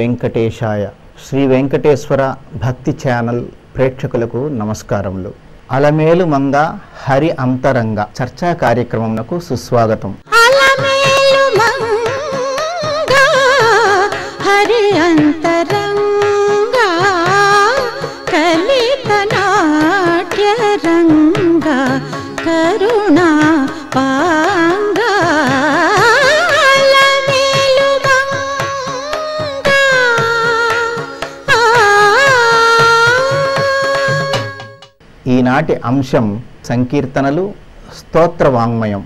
వెంకటేశాయ శ్రీ వెంకటేశ్వర భక్తి ఛానల్ ప్రేక్షకులకు నమస్కారములు అలమేలు మంగ హరి అంతరంగ చర్చా కార్యక్రమంకు సుస్వాగతం అలమేలు మంగ హరి అంతరంగా కలిత నాట్య రంగ కరుణా పాంగ అలమేలు మంగ ఆ ఈనాటి అంశం సంకీర్తనలు స్తోత్ర వాంగ్మయం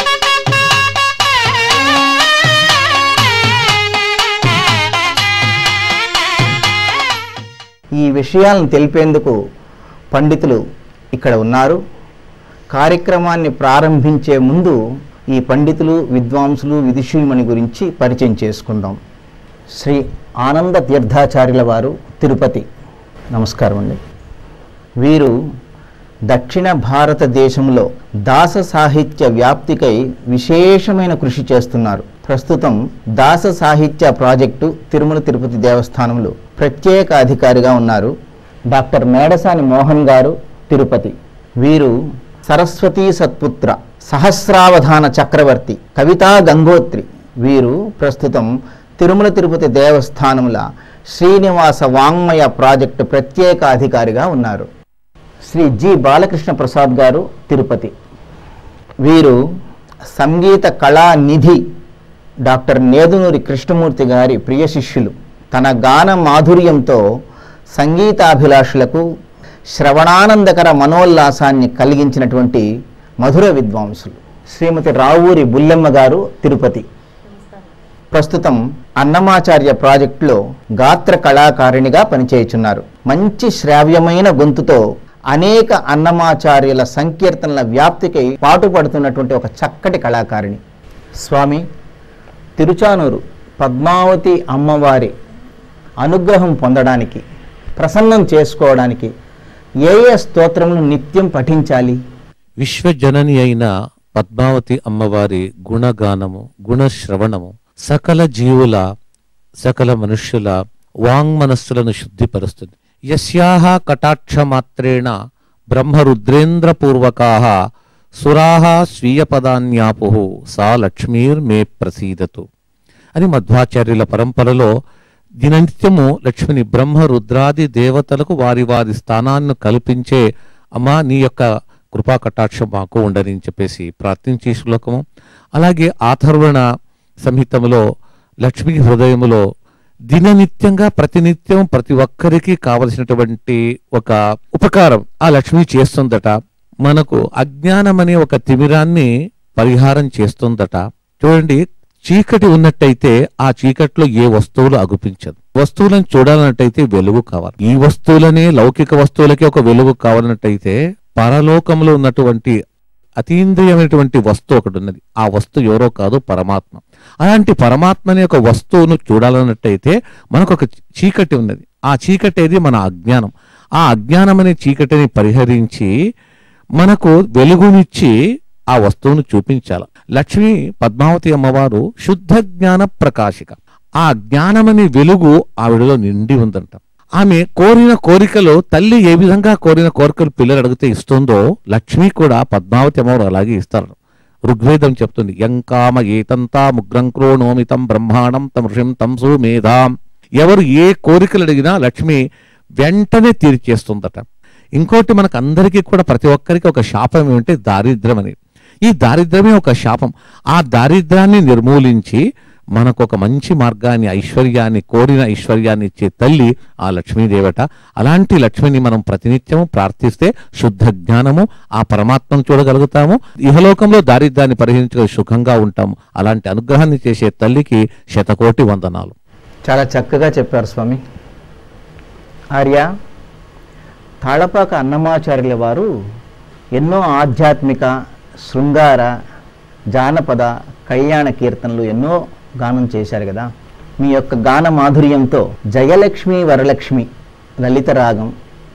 ఈ విషయాలను తెలిపేందుకు పండితులు ఇక్కడ ఉన్నారు కార్యక్రమాన్ని ప్రారంభించే ముందు ఈ పండితులు విద్వాంసులు విదుషుమని గురించి పరిచయం చేసుకుందాం శ్రీ ఆనంద తీర్థాచార్యుల వారు తిరుపతి నమస్కారం అండి వీరు దక్షిణ భారతదేశంలో దాస సాహిత్య వ్యాప్తికై విశేషమైన కృషి చేస్తున్నారు ప్రస్తుతం దాస సాహిత్య ప్రాజెక్టు తిరుమల తిరుపతి దేవస్థానంలో ప్రత్యేక అధికారిగా ఉన్నారు డాక్టర్ మేడసాని మోహన్ గారు తిరుపతి వీరు సరస్వతీ సత్పుత్ర సహస్రావధాన చక్రవర్తి కవితా గంగోత్రి వీరు ప్రస్తుతం తిరుమల తిరుపతి దేవస్థానముల శ్రీనివాస వాంగ్మయ ప్రాజెక్టు ప్రత్యేక అధికారిగా ఉన్నారు శ్రీ జి బాలకృష్ణ ప్రసాద్ గారు తిరుపతి వీరు సంగీత కళా నిధి డాక్టర్ నేదునూరి కృష్ణమూర్తి గారి ప్రియ శిష్యులు తన గాన మాధుర్యంతో సంగీతాభిలాషులకు శ్రవణానందకర మనోల్లాసాన్ని కలిగించినటువంటి మధుర విద్వాంసులు శ్రీమతి రావూరి బుల్లెమ్మ గారు తిరుపతి ప్రస్తుతం అన్నమాచార్య ప్రాజెక్టులో గాత్ర కళాకారిణిగా పనిచేయుచున్నారు మంచి శ్రావ్యమైన గొంతుతో అనేక అన్నమాచార్యుల సంకీర్తనల వ్యాప్తికై పాటుపడుతున్నటువంటి ఒక చక్కటి కళాకారిణి స్వామి తిరుచానూరు పద్మావతి అమ్మవారి అనుగ్రహం పొందడానికి ప్రసన్నం చేసుకోవడానికి ఏ ఏ స్తోత్రములు నిత్యం పఠించాలి విశ్వజనని అయిన పద్మావతి అమ్మవారి గుణగానము గుణశ్రవణము సకల జీవుల సకల మనుష్యుల వాంగ్మనస్సులను శుద్ధిపరుస్తుంది యస్యాహ కటాక్షమాత్రేణ బ్రహ్మరుద్రేంద్రపూర్వకాః సురాహ స్వీయపదాన్యాపు సా లక్ష్మీర్మే ప్రసీదతు అని మధ్వాచార్యుల పరంపరలో దిననిత్యము లక్ష్మిని బ్రహ్మ రుద్రాది దేవతలకు వారి వారి స్థానాన్ని కల్పించే అమ్మా నీ యొక్క కృపా కటాక్షం మాకు ఉండని అని చెప్పేసి ప్రార్థించే శ్లోకము అలాగే ఆథర్వణ సంహితములో లక్ష్మీ హృదయములో దిననిత్యంగా ప్రతినిత్యం ప్రతి ఒక్కరికి కావలసినటువంటి ఒక ఉపకారం ఆ లక్ష్మి చేస్తుందట మనకు అజ్ఞానం అనే ఒక తిమిరాన్ని పరిహారం చేస్తుందట చూడండి చీకటి ఉన్నట్టయితే ఆ చీకట్లో ఏ వస్తువులు అగుపించదు వస్తువులను చూడాలన్నట్టయితే వెలుగు కావాలి ఈ వస్తువులనే లౌకిక వస్తువులకి ఒక వెలుగు కావాలన్నట్టయితే పరలోకంలో ఉన్నటువంటి అతీంద్రియమైనటువంటి వస్తువు ఒకటి ఉన్నది ఆ వస్తువు ఎవరో కాదు పరమాత్మ అలాంటి పరమాత్మ అనే ఒక వస్తువును చూడాలన్నట్టయితే మనకు ఒక చీకటి ఉన్నది ఆ చీకటి ఏది మన అజ్ఞానం ఆ అజ్ఞానం అనే చీకటిని పరిహరించి మనకు వెలుగునిచ్చి ఆ వస్తువును చూపించాలి లక్ష్మి పద్మావతి అమ్మవారు శుద్ధ జ్ఞాన ప్రకాశిక ఆ జ్ఞానమనే వెలుగు ఆవిడలో నిండి ఉందంట ఆమె కోరిన కోరికలు తల్లి ఏ విధంగా కోరిన కోరికలు పిల్లలు అడిగితే ఇస్తుందో లక్ష్మి కూడా పద్మావతి అమ్మవారు అలాగే ఇస్తారు ఋగ్వేదం చెప్తుంది యంకామ ఏతంతా ముగ్రం క్రోణోమితం బ్రహ్మాండం తం ఋషిం తం సుమేధాం ఎవరు ఏ కోరికలు అడిగినా లక్ష్మి వెంటనే తీర్చేస్తుందట ఇంకోటి మనకు అందరికీ కూడా ప్రతి ఒక్కరికి ఒక శాపం ఏమంటే దారిద్ర్యం అనేది ఈ దారిద్ర్యమే ఒక శాపం ఆ దారిద్ర్యాన్ని నిర్మూలించి మనకు ఒక మంచి మార్గాన్ని ఐశ్వర్యాన్ని కోరిన ఐశ్వర్యాన్ని ఇచ్చే తల్లి ఆ లక్ష్మీదేవట అలాంటి లక్ష్మిని మనం ప్రతినిత్యము ప్రార్థిస్తే శుద్ధ జ్ఞానము ఆ పరమాత్మను చూడగలుగుతాము ఇహలోకంలో దారిద్ర్యాన్ని పరిహరించగల సుఖంగా ఉంటాము అలాంటి అనుగ్రహాన్ని చేసే తల్లికి శతకోటి వందనాలు చాలా చక్కగా చెప్పారు స్వామి ఆర్య తాళపాక అన్నమాచార్యుల వారు ఎన్నో ఆధ్యాత్మిక శృంగార జానపద కళ్యాణ కీర్తనలు ఎన్నో గానం చేశారు కదా మీ యొక్క గాన మాధుర్యంతో జయలక్ష్మి వరలక్ష్మి లలిత రాగం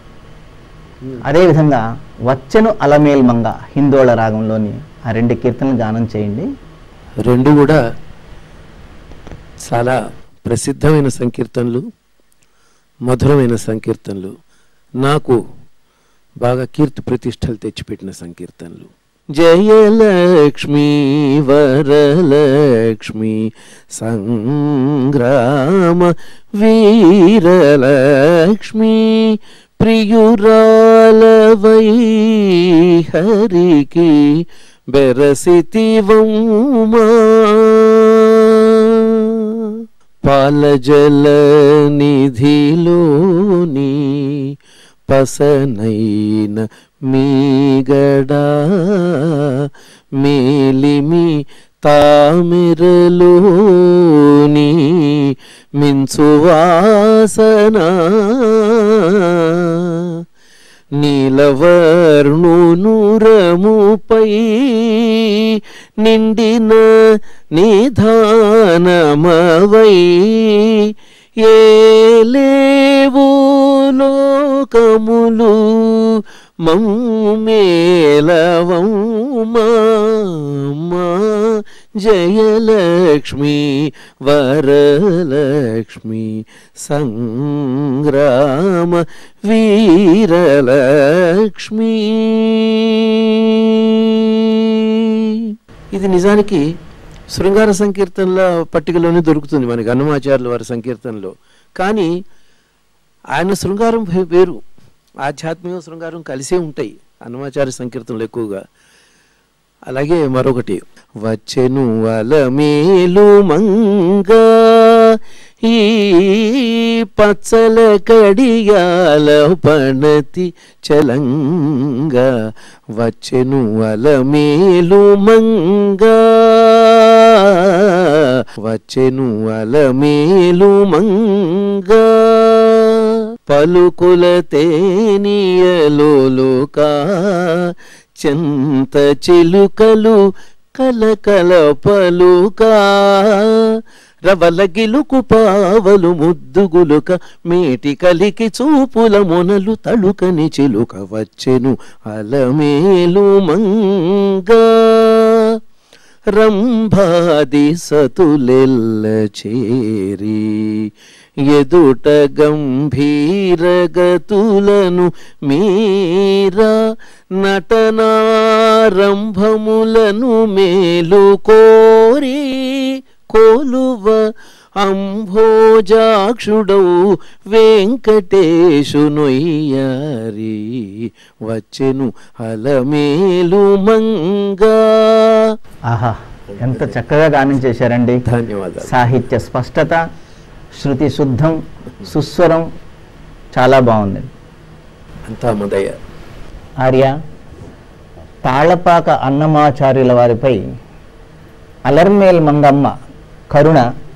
అదేవిధంగా వచ్చెను అలమేల్మంగ హిందోళ రాగంలోని ఆ రెండు కీర్తనలు గానం చేయండి రెండు కూడా చాలా ప్రసిద్ధమైన సంకీర్తనలు మధురమైన సంకీర్తనలు నాకు బాగా కీర్తి ప్రతిష్టలు తెచ్చిపెట్టిన సంకీర్తనలు జయలక్ష్మీ వరలక్ష్మి సంగ్రామ వీరలక్ష్మి ప్రియురాలవై హరికి బెరసితివమ్మా పాలజల నిధిలోని పసనైన మీగడా మేలిమి తామిరలోని మించువాసన నీలవర్ణునురముపై నిండిన నిధానమవై ఏలేవు లోకములు మమ్మేలవమ్మా జయలక్ష్మి వరలక్ష్మి సంగ్రామ వీరలక్ష్మి ఇది నిజానికి శృంగార సంకీర్తనల పట్టికలోనే దొరుకుతుంది మనకి అన్నమాచార్యుల వారి సంకీర్తనలో కానీ ఆయన శృంగారం వే- వేరు ఆధ్యాత్మిక శృంగారం కలిసే ఉంటాయి అన్నమాచార్య సంకీర్తనలు ఎక్కువగా అలాగే మరొకటి వచ్చెను అలమేలు మంగా ఈ పచ్చల కడియాల పణతి చలంగా వచ్చెను అలమేలు మంగా వచ్చెను అలమేలు మంగా పలుకుల తేనియలోలుకా చెంత చిలుకలు కలకల పలుకా రవల గిలుకు పావలు ముద్దుగులుక మేటి కలికి చూపుల మొనలు తళుకని చిలుక వచ్చెను అలమేలు మంగా రంభాది సతులెల్ల చేరి ఎదుట గంభీరగతులను మీరా నటనారంభములను మేలు కోరి కోలువ అంభోజాక్షుడౌ వెంకటేశు నొయ్యారి వచ్చెను అలమేలు మంగా ఆహా ఎంత చక్కగా గానం చేశారండి ధన్యవాదాలు సాహిత్య స్పష్టత శృతి శుద్ధం సుస్వరం చాలా బాగుంది అంతా మదయ్య ఆర్య తాళపాక అన్నమాచార్యుల వారిపై అలర్మేల్ మంగమ్మ కరుణ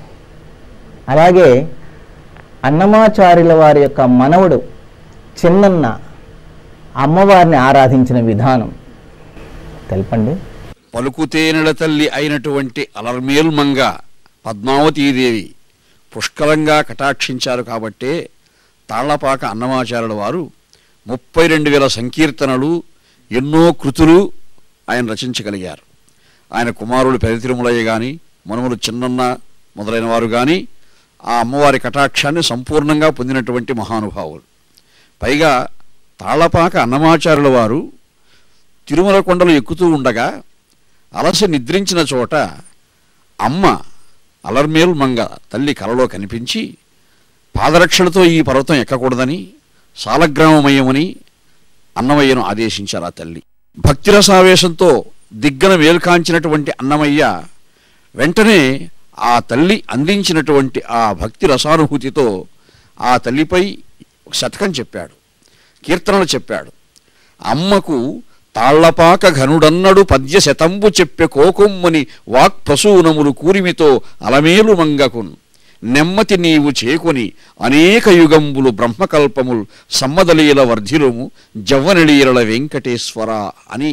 అలాగే అన్నమాచార్యుల వారి యొక్క మనవడు చిన్నన్న అమ్మవారిని ఆరాధించిన విధానం తెలపండి పలుకుతేనెల తల్లి అయినటువంటి అలర్మేల్మంగ పద్మావతీదేవి పుష్కలంగా కటాక్షించారు కాబట్టే తాళ్లపాక అన్నమాచార్యుల వారు ముప్పై రెండు వేల సంకీర్తనలు ఎన్నో కృతులు ఆయన రచించగలిగారు ఆయన కుమారుడు పెద తిరుమలయ్య గాని మనుమలు చిన్నన్న మొదలైన వారు కానీ ఆ అమ్మవారి కటాక్షాన్ని సంపూర్ణంగా పొందినటువంటి మహానుభావులు పైగా తాళ్లపాక అన్నమాచార్యుల వారు తిరుమల కొండలు ఎక్కుతూ ఉండగా అలసి నిద్రించిన చోట అమ్మ అలర్మేల్ మంగ తల్లి కలలో కనిపించి పాదరక్షలతో ఈ పర్వతం ఎక్కకూడదని సాలగ్రామమయ్యమని అన్నమయ్యను ఆదేశించారు ఆ తల్లి భక్తిరసావేశంతో దిగ్గన వేల్కాంచినటువంటి అన్నమయ్య వెంటనే ఆ తల్లి అందించినటువంటి ఆ భక్తి రసానుభూతితో ఆ తల్లిపై ఒక శతకం చెప్పాడు కీర్తనలు చెప్పాడు అమ్మకు తాళ్లపాక ఘనుడన్నడు పద్య శతంబు చెప్పె కోకొమ్మని వాక్ ప్రసూనములు కూరిమితో అలమేలు మంగకున్ నెమ్మతి నీవు చేకొని అనేక యుగంబులు బ్రహ్మకల్పముల్ సమ్మదలీల వర్ధిలుము జవ్వనలీల వెంకటేశ్వర అని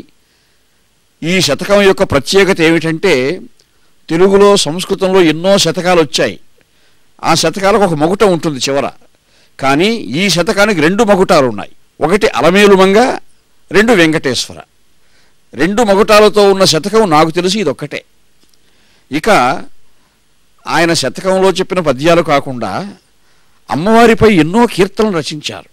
ఈ శతకం యొక్క ప్రత్యేకత ఏమిటంటే తెలుగులో సంస్కృతంలో ఎన్నో శతకాలు వచ్చాయి ఆ శతకాలకు ఒక మగుట ఉంటుంది చివర కానీ ఈ శతకానికి రెండు మగుటాలు ఉన్నాయి ఒకటి అలమేలుమంగ రెండు వెంకటేశ్వర రెండు మగుటాలతో ఉన్న శతకం నాకు తెలిసి ఇదొక్కటే ఇక ఆయన శతకంలో చెప్పిన పద్యాలు కాకుండా అమ్మవారిపై ఎన్నో కీర్తనలు రచించారు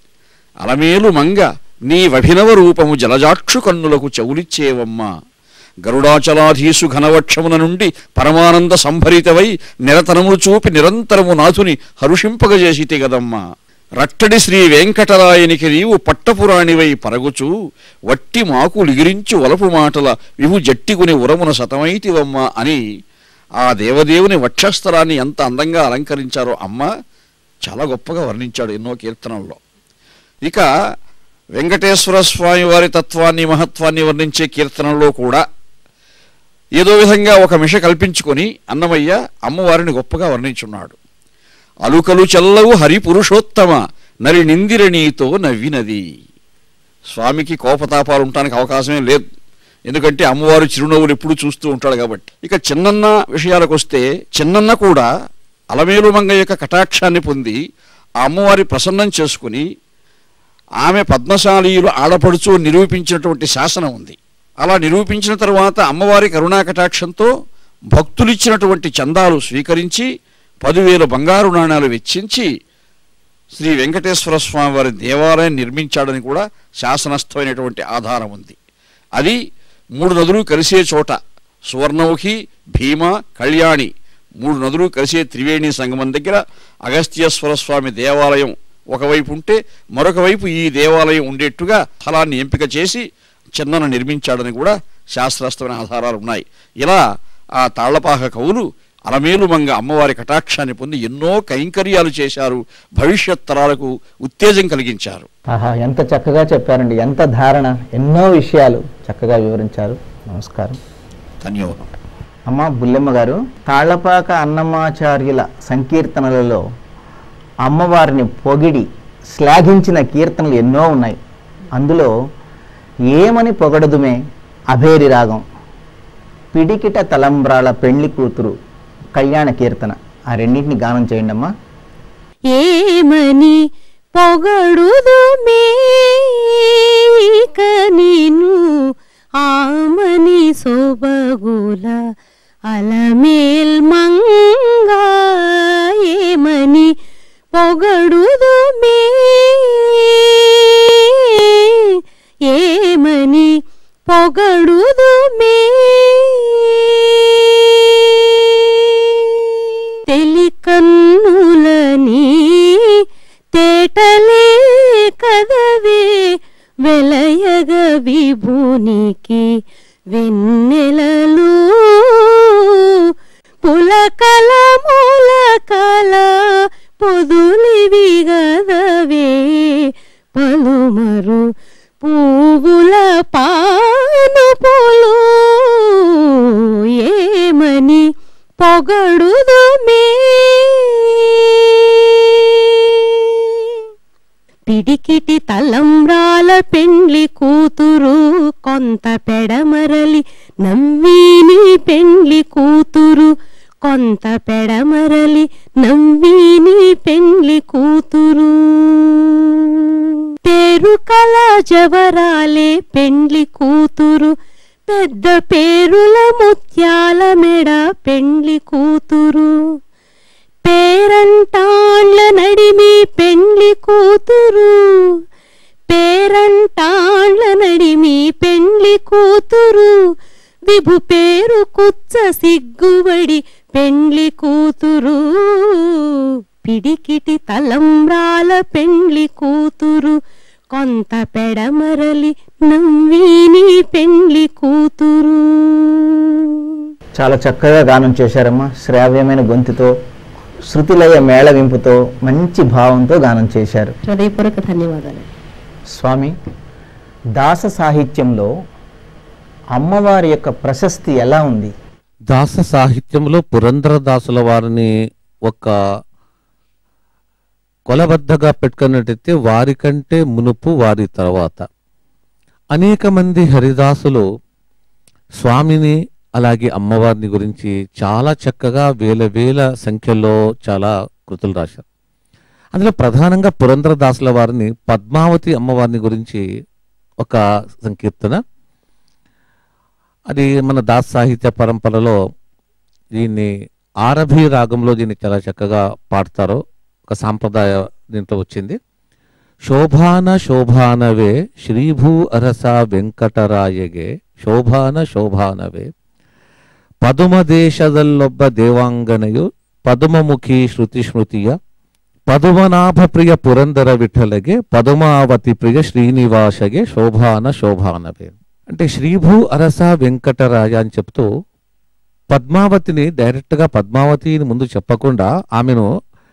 అలమేలు మంగ నీ వభినవ రూపము జలజాక్షు కన్నులకు చెవులిచ్చేవమ్మ గరుడాచలాధీసు ఘనవక్షమున నుండి పరమానంద సంభరితవై నిరతనములు చూపి నిరంతరము నాథుని హరుషింపగజేసితే గదమ్మా రట్టడి శ్రీ వెంకటరాయనికి నీవు పట్టపురాణివై పరగుచు వట్టి మాకు లిగిరించి వలపు మాటల వివు జట్టికుని ఉరమున సతమైతివమ్మ అని ఆ దేవదేవుని వక్షస్థలాన్ని ఎంత అందంగా అలంకరించారో అమ్మ చాలా గొప్పగా వర్ణించాడు ఎన్నో కీర్తనల్లో ఇక వెంకటేశ్వర స్వామి వారి తత్వాన్ని మహత్వాన్ని వర్ణించే కీర్తనల్లో కూడా ఏదో విధంగా ఒక మిష కల్పించుకొని అన్నమయ్య అమ్మవారిని గొప్పగా వర్ణించున్నాడు అలుకలు చెల్లవు హరి పురుషోత్తమ నరి నిందిరణీతో నవ్వినది స్వామికి కోపతాపాలు ఉండటానికి అవకాశమే లేదు ఎందుకంటే అమ్మవారు చిరునవ్వులు ఎప్పుడు చూస్తూ ఉంటాడు కాబట్టి ఇక చిన్నన్న విషయాలకు వస్తే చిన్నన్న కూడా అలమేలు మంగ యొక్క కటాక్షాన్ని పొంది ఆ అమ్మవారి ప్రసన్నం చేసుకుని ఆమె పద్మశాలీయులు ఆడపడుచు నిరూపించినటువంటి శాసనం ఉంది అలా నిరూపించిన తరువాత అమ్మవారి కరుణా కటాక్షంతో భక్తులిచ్చినటువంటి చందాలు స్వీకరించి పదివేల బంగారు నాణాలు వెచ్చించి శ్రీ వెంకటేశ్వర స్వామి వారి దేవాలయం నిర్మించాడని కూడా శాసనస్థమైనటువంటి ఆధారం ఉంది అది మూడు నదులు కలిసే చోట సువర్ణముఖి భీమ కళ్యాణి మూడు నదులు కలిసే త్రివేణి సంగమం దగ్గర అగస్త్యేశ్వర స్వామి దేవాలయం ఒకవైపు ఉంటే మరొక వైపు ఈ దేవాలయం ఉండేట్టుగా స్థలాన్ని ఎంపిక చేసి చిన్నన నిర్మించాడని కూడా శాస్త్రస్థమైన ఆధారాలు ఉన్నాయి ఇలా ఆ తాళ్లపాక కవులు అలమేలుమంగ అమ్మవారి కటాక్షాన్ని పొంది ఎన్నో కైంకర్యాలు చేశారు భవిష్యత్ తరాలకు ఉత్తేజం కలిగించారు ఆహా ఎంత చక్కగా చెప్పారండి ఎంత ధారణ ఎన్నో విషయాలు చక్కగా వివరించారు నమస్కారం ధన్యవాదం అమ్మ బుల్లెమ్మ గారు తాళ్లపాక అన్నమాచార్యుల సంకీర్తనలలో అమ్మవారిని పొగిడి శ్లాఘించిన కీర్తనలు ఎన్నో ఉన్నాయి అందులో ఏమని పొగడదుమే అభేరి రాగం పిడికిట తలంబ్రాల పెళ్లి కూతురు కళ్యాణ కీర్తన ఆ రెండింటిని గానం చేయండి అమ్మా ఏమని పొగడుదు మేక నిను ఆమని సొబగుల అలమేల్ మంగా ఏమని పొగడుదు మే ఏమని పొగడుదు మే తెలికన్నులని తేటలే కదవే వెలయగ విభునికి వెన్నెలలు పులకల మూలకల పొదులివి గదవే పలుమరు పువ్వుల పాను పొలు ఏమని పొగడుదు మే పిడికిటి తలంబ్రాల పెండ్లి కూతురు కొంత పెడమరలి నవ్విని పెండ్లి కూతురు కొంత పెడమరలి నవ్విని పెండ్లి కూతురు పేరు కల జవరాలే పెండ్లి కూతురు పెద్ద పేరుల ముత్యాల మెడ పెండ్లి కూతురు పేరంటాండ్ల నడిమి పెండ్లి కూతురు పేరంటాండ్ల నడిమి పెండ్లి కూతురు విభు పేరు కుచ్చ సిగ్గుబడి పెండ్లి కూతురు పిడికిటి తలంబ్రాల పెండ్లి కూతురు కొంత పెడమరలి నవ్విని పెండ్లి కూతురు చాలా చక్కగా గానం చేశారమ్మా శ్రావ్యమైన గొంతుతో శృతిలయ మేళవింపుతో మంచి భావంతో గానం చేశారు హృదయపూర్వక ధన్యవాదాలు స్వామి దాస సాహిత్యంలో అమ్మవారి యొక్క ప్రశస్తి ఎలా ఉంది దాస సాహిత్యంలో పురంధరదాసుల వారిని ఒక కొలబద్దగా పెట్టుకున్నట్టయితే వారికంటే మునుపు వారి తర్వాత అనేక మంది హరిదాసులు స్వామిని అలాగే అమ్మవారిని గురించి చాలా చక్కగా వేల వేల సంఖ్యలో చాలా కృతులు రాశారు అందులో ప్రధానంగా పురంధరదాసుల వారిని పద్మావతి అమ్మవారిని గురించి ఒక సంకీర్తన అది మన దాస్ సాహిత్య పరంపరలో దీన్ని ఆరభి రాగంలో దీన్ని చాలా చక్కగా పాడతారో ఒక సాంప్రదాయ దీంట్లో వచ్చింది శోభాన శోభానవే శ్రీభూ అరస వెంకటరాయಗೆ ಶೋಭಾನ ಶೋಭಾನವೇ ಪದುಮದೇಶದಲ್ಲೊಬ್ಬ ದೇವಾಂಗನೆಯು ಪದುಮಮುಖಿ ಶ್ರುತಿ ಸ್ಮೃತಿಯ ಪದುಮನಾಭ ಪ್ರಿಯ ಪುರಂದರ ವಿಠಲಗೆ పదుమావతి ప్రియ శ్రీనివాసగే శోభాన శోభానవే అంటే శ్రీభూ అరస వెంకటరాయ అని చెప్తూ పద్మావతిని డైరెక్ట్గా పద్మావతిని ముందు చెప్పకుండా ఆమెను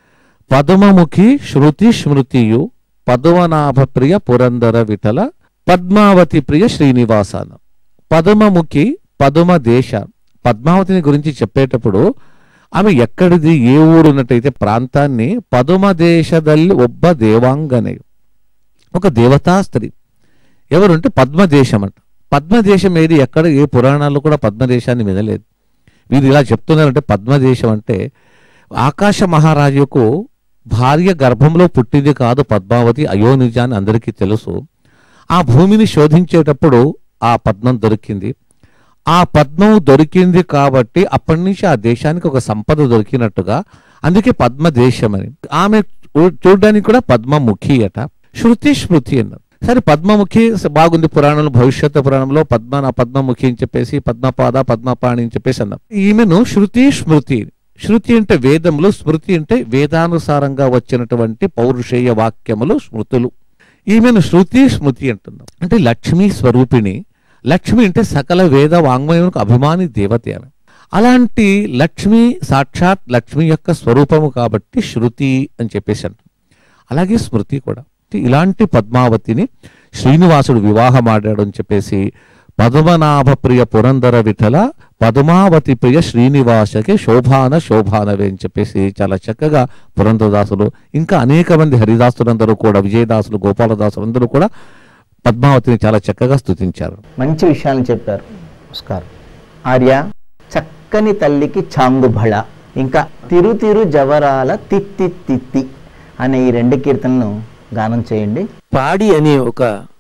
పదుమముఖి శృతి స్మృతియు పదుమనాభ ప్రియ పురందర విఠల పద్మావతి ప్రియ శ్రీనివాసాన పదుమముఖి పదుమ దేశ పద్మావతిని గురించి చెప్పేటప్పుడు ఆమె ఎక్కడిది ఏ ఊరు ఉన్నట్టయితే ప్రాంతాన్ని పదుమ దేశದಲ್ಲಿ ಒಬ್ಬ దేవాంగనే ఒక దేవతా స్త్రీ ఎవరుంటే పద్మదేశం అంట పద్మదేశం ఏది ఎక్కడ ఏ పురాణాల్లో కూడా పద్మదేశాన్ని వినలేదు వీరు ఇలా చెప్తున్నారంటే పద్మదేశం అంటే ఆకాశ మహారాజుకు భార్య గర్భంలో పుట్టింది కాదు పద్మావతి అయోనిజ అని అందరికీ తెలుసు ఆ భూమిని శోధించేటప్పుడు ఆ పద్మం దొరికింది ఆ పద్మం దొరికింది కాబట్టి అప్పటి నుంచి ఆ దేశానికి ఒక సంపద దొరికినట్టుగా అందుకే పద్మదేశం అని ఆమె చూ- చూడ్డానికి కూడా పద్మముఖి అట శృతి స్మృతి అన్నారు సరే పద్మముఖి స- బాగుంది పురాణంలో భవిష్యత్తు పురాణంలో పద్మ నా పద్మముఖి అని చెప్పేసి పద్మపాద పద్మపాణి అని చెప్పేసి అన్నారు ఈమెను శృతి స్మృతి శృతి అంటే వేదములు స్మృతి అంటే వేదానుసారంగా వచ్చినటువంటి పౌరుషేయ వాక్యములు స్మృతులు ఈమెను శృతి స్మృతి అంటున్నాం అంటే లక్ష్మీ స్వరూపిణి లక్ష్మి అంటే సకల వేద వాంగ్మయములకు అభిమాని దేవత ఆమె అలాంటి లక్ష్మి సాక్షాత్ లక్ష్మి యొక్క స్వరూపము కాబట్టి శృతి అని చెప్పేసి అంటాం అలాగే స్మృతి కూడా ఇలాంటి పద్మావతిని శ్రీనివాసుడు వివాహం ఆడాడు అని చెప్పేసి పద్మనాభ ప్రియ పురందర విఠల పద్మావతి ప్రియ శ్రీనివాసకి శోభాన శోభానవే అని చెప్పేసి చాలా చక్కగా పురంధరదాసులు ఇంకా అనేక మంది హరిదాసులందరూ కూడా విజయదాసులు గోపాలదాసులు అందరూ కూడా పద్మావతిని చాలా చక్కగా స్తుతించారు మంచి విషయాలను చెప్పారు నమస్కారం ఆర్య చక్కని తల్లికి చాంగుబళ ఇంకా తిరు తిరు జవరాల తిత్తి తిత్తి అనే ఈ రెండు కీర్తనలను గానం చేయండి పాడి అనే ఒక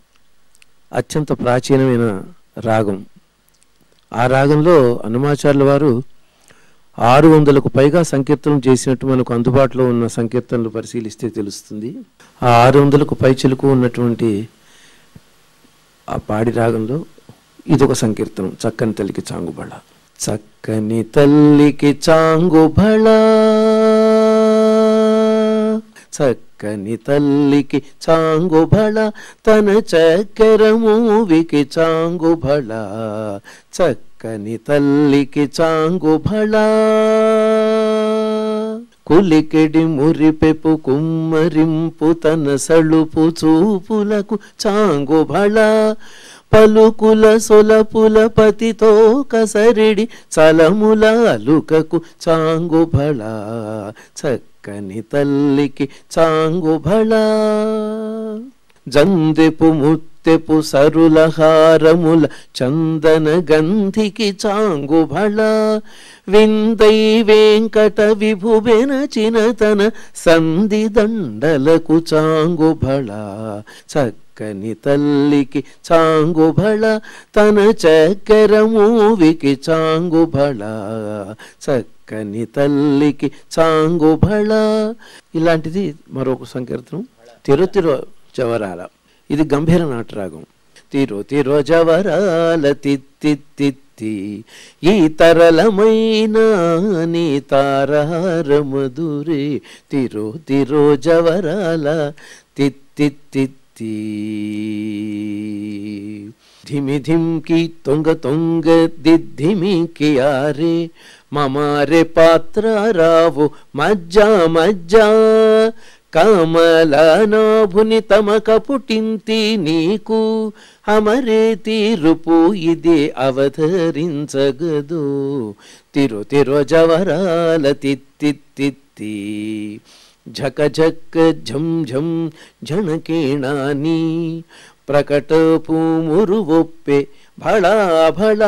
అత్యంత ప్రాచీనమైన రాగం ఆ రాగంలో హనుమాచార్యుల వారు ఆరు వందలకు పైగా సంకీర్తనలు చేసినట్టు మనకు అందుబాటులో ఉన్న సంకీర్తనలు పరిశీలిస్తే తెలుస్తుంది ఆ ఆరు వందలకు పైచిలకు ఉన్నటువంటి ఆ పాడి రాగంలో ఇదొక సంకీర్తనం చక్కని తల్లికి చాంగుబళ చక్కని తల్లికి చాంగుబళ చక్కని తల్లికి చాంగుబళ తన చక్కెర మూవికి చాంగుబళ చక్కని తల్లికి చాంగుబళ కులికెడి మురిపెపు కుమ్మరింపు తన సళుపు చూపులకు చాంగుబళ పలుకుల సొలపుల పతితో కసరిడి చలముల అలుకకు చాంగుబళ చక్కని తల్లికి చాంగుబళ జందెపు ముత్తెపు సరుల హారముల చందన గంధికి చాంగుబళ విందై వెంకట విభుబెనచిన తన సంధి దండలకు చాంగుబళ చక్కని తల్లికి చాంగుబళ తన చక్కెర మూవికి చాంగుబళ చక్కని తల్లికి చాంగుబళ ఇలాంటిది మరొక సంకీర్తనం తిరు తిరు జవరాల ఇది గంభీర నాటరాగం తిరు తిరు జవరాల తిత్తి తిత్తి ఈ తరలమైన నీ తారహార మధురే తిరు తిరు జవరాల తిత్తి తిత్తి ధిమి ధిమ్కి తొంగ తొంగ దిద్ధిమికి ఆరే మమారే పాత్ర రావు మజ్జా మజ్జా కమలనాభుని తమక పుటింతి నీకు అమరే తీరుపు ఇది అవతరించగదు తిరు తిరు జవరాల తిత్తి తిత్తి ఝక ఝక్ ఝం ఝం ఝణకేణాని ప్రకటపు ఒప్పే భళా భళా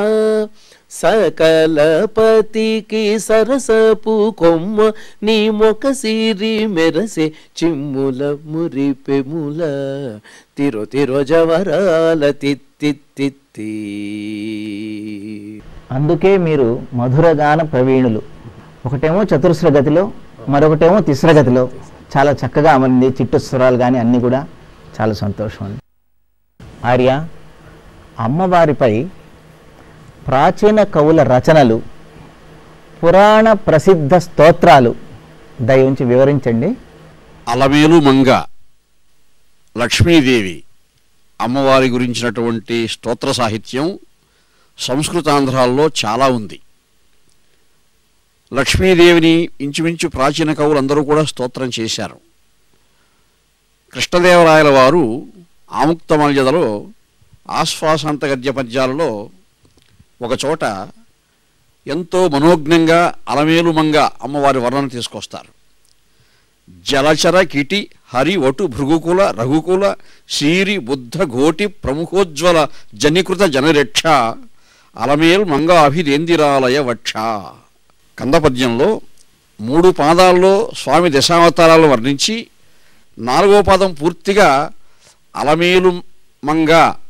సకలపతికి సరసపు కొమ్మ నీ మొక సిరి మెరసే చిమ్ముల మురిపెముల తిరో తిరో జవరాల తిత్తి తిత్తి అందుకే మీరు మధురగాన ప్రవీణులు ఒకటేమో చతురస్ర గతిలో మరొకటేమో తిస్ర గతిలో చాలా చక్కగా అమరింది చిట్టు స్వరాలు కానీ అన్నీ కూడా చాలా సంతోషం అండి ఆర్య అమ్మవారిపై ప్రాచీన కవుల రచనలు పురాణ ప్రసిద్ధ స్తోత్రాలు దయవుంచి వివరించండి అలమేలు మంగ లక్ష్మీదేవి అమ్మవారి గురించినటువంటి స్తోత్ర సాహిత్యం సంస్కృతాంధ్రాల్లో చాలా ఉంది లక్ష్మీదేవిని ఇంచుమించు ప్రాచీన కవులందరూ కూడా స్తోత్రం చేశారు కృష్ణదేవరాయల వారు ఆముక్తమల్యదలో ఆశ్వాసాంత గద్య పద్యాలలో ఒకచోట ఎంతో మనోజ్ఞంగా అలమేలు మంగ అమ్మవారి వర్ణన తీసుకొస్తారు జలచర కిటి హరి వటు భృగుకుల రఘుకుల శీరి బుద్ధ ఘోటి ప్రముఖోజ్వల జనికృత జనరక్ష అలమేల్ మంగ అభిరేందిరాలయ వక్ష కందపద్యంలో మూడు పాదాల్లో స్వామి దశావతారాలు వర్ణించి నాలుగో పాదం పూర్తిగా అలమేలు మంగ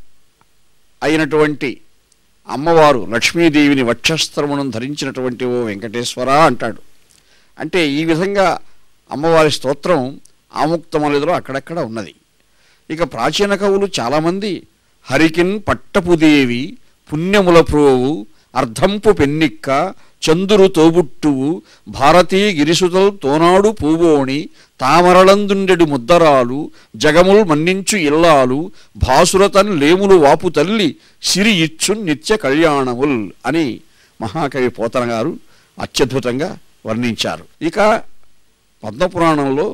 అయినటువంటి అమ్మవారు లక్ష్మీదేవిని వక్షస్త్రమును ధరించినటువంటి ఓ వెంకటేశ్వర అంటాడు అంటే ఈ విధంగా అమ్మవారి స్తోత్రం ఆముక్తమలేదులో అక్కడక్కడ ఉన్నది ఇక ప్రాచీన కవులు చాలామంది హరికిన్ పట్టపుదేవి పుణ్యముల ప్రోవు అర్ధంపు పెన్నిక్క చందురు తోబుట్టువు భారతీ గిరిసుతల్ తోనాడు పూవోణి తామరలందుండెడు ముద్దరాలు జగముల్ మన్నించు ఇల్లాలు భాసురతన్ లేములు వాపు తల్లి సిరి ఇచ్చు నిత్య కళ్యాణముల్ అని మహాకవి పోతన గారు అత్యద్భుతంగా వర్ణించారు ఇక పద్మపురాణంలో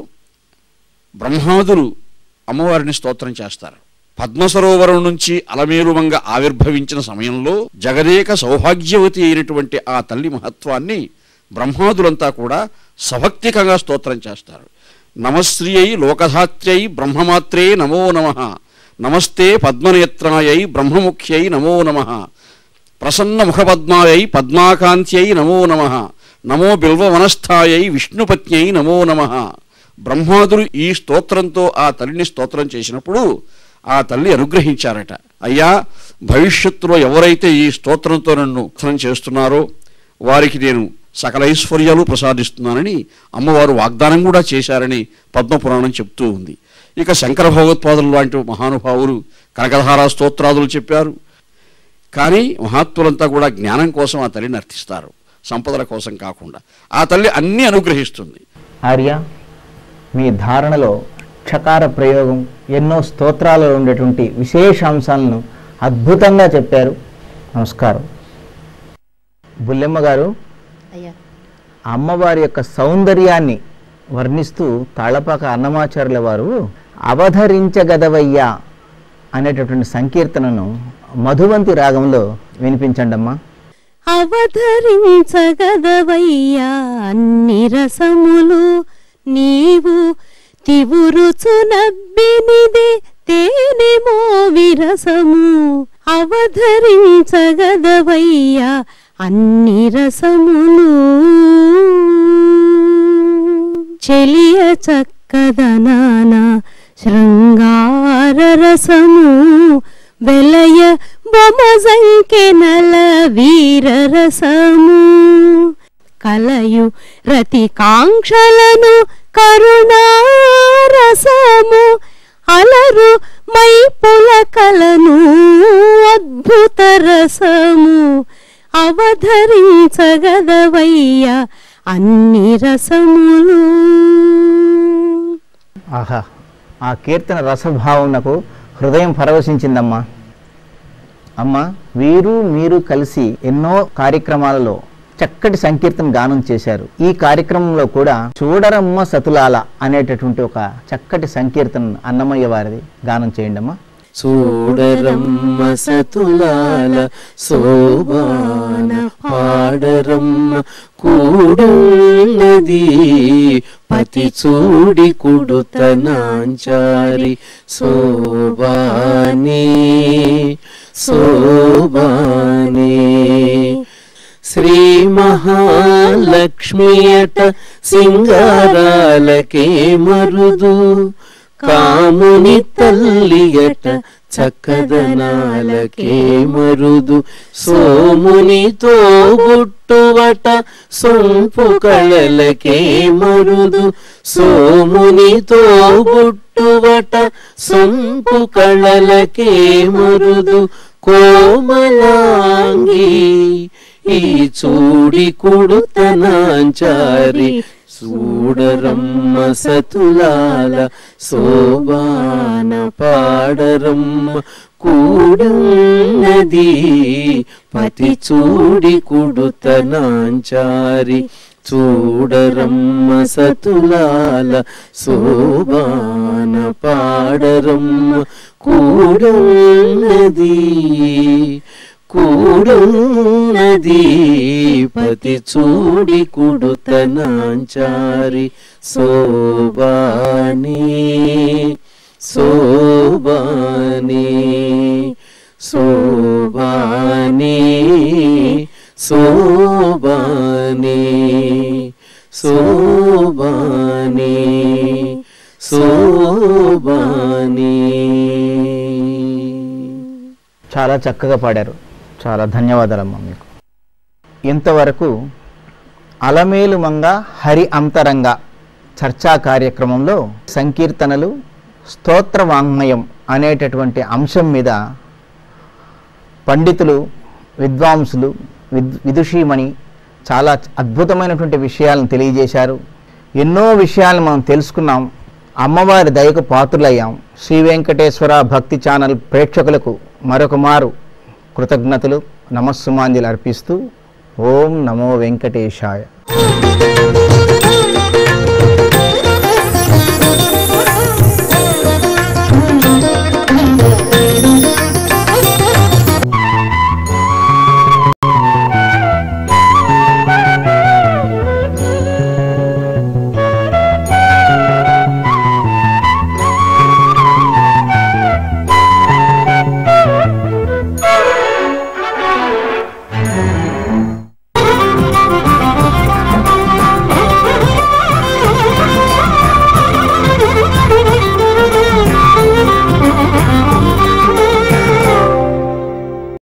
బ్రహ్మాదులు అమ్మవారిని స్తోత్రం చేస్తారు పద్మసరోవరం నుంచి అలమేలుమంగ ఆవిర్భవించిన సమయంలో జగదేక సౌభాగ్యవతి అయినటువంటి ఆ తల్లి మహత్వాన్ని బ్రహ్మాదులంతా కూడా సభక్తికంగా స్తోత్రం చేస్తారు నమశ్రీయై లోకధాత్ర్యై బ్రహ్మమాత్రే నమో నమ నమస్తే పద్మనేత్రాయై బ్రహ్మముఖ్యై నమో నమ ప్రసన్న ముఖపద్మాయై పద్మాకాంత్యై నమో నమ నమో బిల్వవనస్థాయై విష్ణుపత్న్యై నమో నమ బ్రహ్మాదులు ఈ స్తోత్రంతో ఆ తల్లిని స్తోత్రం చేసినప్పుడు ఆ తల్లి అనుగ్రహించారట అయ్యా భవిష్యత్తులో ఎవరైతే ఈ స్తోత్రంతో నన్ను స్తోత్రం చేస్తున్నారో వారికి నేను సకల ఐశ్వర్యాలు ప్రసాదిస్తున్నానని అమ్మవారు వాగ్దానం కూడా చేశారని పద్మపురాణం చెప్తూ ఉంది ఇక శంకర భగవత్పాదులు లాంటి మహానుభావులు కనకధారా స్తోత్రాదులు చెప్పారు కానీ మహాత్ములంతా కూడా జ్ఞానం కోసం ఆ తల్లిని అర్థిస్తారు సంపదల కోసం కాకుండా ఆ తల్లి అన్నీ అనుగ్రహిస్తుంది ఆర్య మీ ధారణలో క్షకార ప్రయోగం ఎన్నో స్తోత్రాలలో ఉండేటువంటి విశేష అంశాలను అద్భుతంగా చెప్పారు నమస్కారం బుల్లెమ్మ గారు అయ్యా అమ్మవారి యొక్క సౌందర్యాన్ని వర్ణిస్తూ తాళపాక అన్నమాచార్యుల వారు అవధరించగదవయ్యా అనేటటువంటి సంకీర్తనను మధువంతి రాగంలో వినిపించండి అమ్మా అవధరించగదవయ్యా అన్ని రసములు నీవు తివురుచు నబ్బినిది తేనెమో విరసము అవధరించగదవయ్యా అన్ని రసములు చెలియ చక్కదనాన శృంగార రసము వెలయ బొమజంకెనల వీర రసము కలయు రతి కాంక్షలను కరుణారసము అలరు మై పులకలను అద్భుత రసము అవధరించగదవయ్యా అన్ని రసములు ఆహా ఆ కీర్తన రసభావం నాకు హృదయం పరవశించిందమ్మా అమ్మ వీరు మీరు కలిసి ఎన్నో కార్యక్రమాలలో చక్కటి సంకీర్తన గానం చేశారు ఈ కార్యక్రమంలో కూడా చూడరమ్మ సతులాల అనేటటువంటి ఒక చక్కటి సంకీర్తన అన్నమయ్య వారిది గానం చేయండి అమ్మా చూడరమ్మ సతులాల శోభాన పాడరమ్మ కూడున్నది పతి చూడి కుడుతనాంచారి శోభానే శోభానే శ్రీ మహాలక్ష్మి అట సింగారాలకే మరుదు కాముని తల్లియట చక్కదనాలకే మరుదు సోమునితో బుట్టువట సొంపు కళలకే మరుదు సోమునితో బుట్టువట సొంపు కళలకే మరుదు కోమలాంగి ఈ చూడి కుడుతనాంచారి చూడరమ్మ సతులాల శోభాన పాడరమ్మ కూడున్నది పతి చూడి కుడుతనాంచారి చూడరమ్మ సతులాల శోభాన పాడరమ్మ కూడున్నది కూడున్నది పతి చూడి కుడుతనాంచారి శోభాని శోభాని శోభాని శోభాని శోభాని శోభాని చాలా చక్కగా పాడారు చాలా ధన్యవాదాలమ్మా మీకు ఇంతవరకు అలమేలు మంగ హరి అంతరంగ చర్చా కార్యక్రమంలో సంకీర్తనలు స్తోత్ర వాంగ్మయం అనేటటువంటి అంశం మీద పండితులు విద్వాంసులు విద్ విదుషీమణి చాలా అద్భుతమైనటువంటి విషయాలను తెలియజేశారు ఎన్నో విషయాలను మనం తెలుసుకున్నాం అమ్మవారి దయకు పాత్రులయ్యాం శ్రీ వెంకటేశ్వర భక్తి ఛానల్ ప్రేక్షకులకు మరొక మారు కృతజ్ఞతలు నమస్సుమాంజలి అర్పిస్తూ ఓం నమో వెంకటేశాయ Thank you.